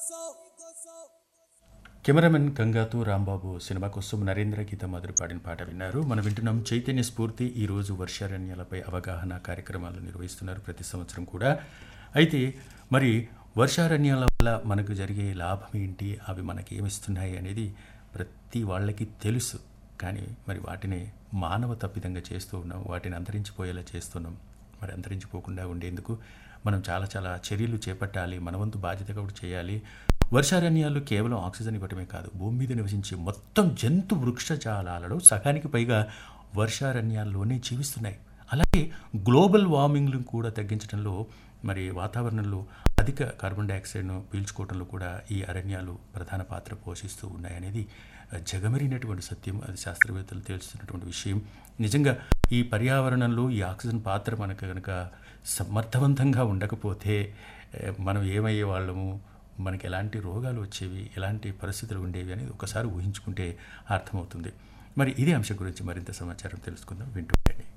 cameraman గంగాతో Rambabu cinema కోసం నరేంద్ర గీత మధుర పాడిన పాట విన్నారు మనం వింటున్నాం చైతన్య స్ఫూర్తి ఈరోజు వర్షారణ్యాలపై అవగాహన కార్యక్రమాలు నిర్వహిస్తున్నారు ప్రతి సంవత్సరం కూడా అయితే మరి వర్షారణ్యాల వల్ల మనకు జరిగే లాభం ఏంటి అవి మనకి ఏమిస్తున్నాయి అనేది ప్రతి వాళ్ళకి తెలుసు కానీ మరి వాటిని మానవ తప్పిదంగా చేస్తూ ఉన్నాం వాటిని అంతరించిపోయేలా చేస్తున్నాం మరి అంతరించిపోకుండా ఉండేందుకు మనం చాలా చాలా చర్యలు చేపట్టాలి మన వంతు బాధ్యతగా కూడా చేయాలి వర్షారణ్యాలు కేవలం ఆక్సిజన్ ఇవ్వటమే కాదు భూమి మీద నివసించే మొత్తం జంతు వృక్షజాలాలలో సగానికి పైగా వర్షారణ్యాల్లోనే జీవిస్తున్నాయి అలాగే గ్లోబల్ వార్మింగ్ను కూడా తగ్గించడంలో మరి వాతావరణంలో అధిక కార్బన్ డైఆక్సైడ్ను పీల్చుకోవడంలో కూడా ఈ అరణ్యాలు ప్రధాన పాత్ర పోషిస్తూ ఉన్నాయనేది జగమెరినటువంటి సత్యం అది శాస్త్రవేత్తలు తెలుస్తున్నటువంటి విషయం నిజంగా ఈ పర్యావరణంలో ఈ ఆక్సిజన్ పాత్ర మనకు కనుక సమర్థవంతంగా ఉండకపోతే ఏ, మనం ఏమయ్యే వాళ్ళము మనకి ఎలాంటి రోగాలు వచ్చేవి ఎలాంటి పరిస్థితులు ఉండేవి అనేది ఒకసారి ఊహించుకుంటే అర్థమవుతుంది మరి ఇదే అంశం గురించి మరింత సమాచారం తెలుసుకుందాం వింటూ ఉండండి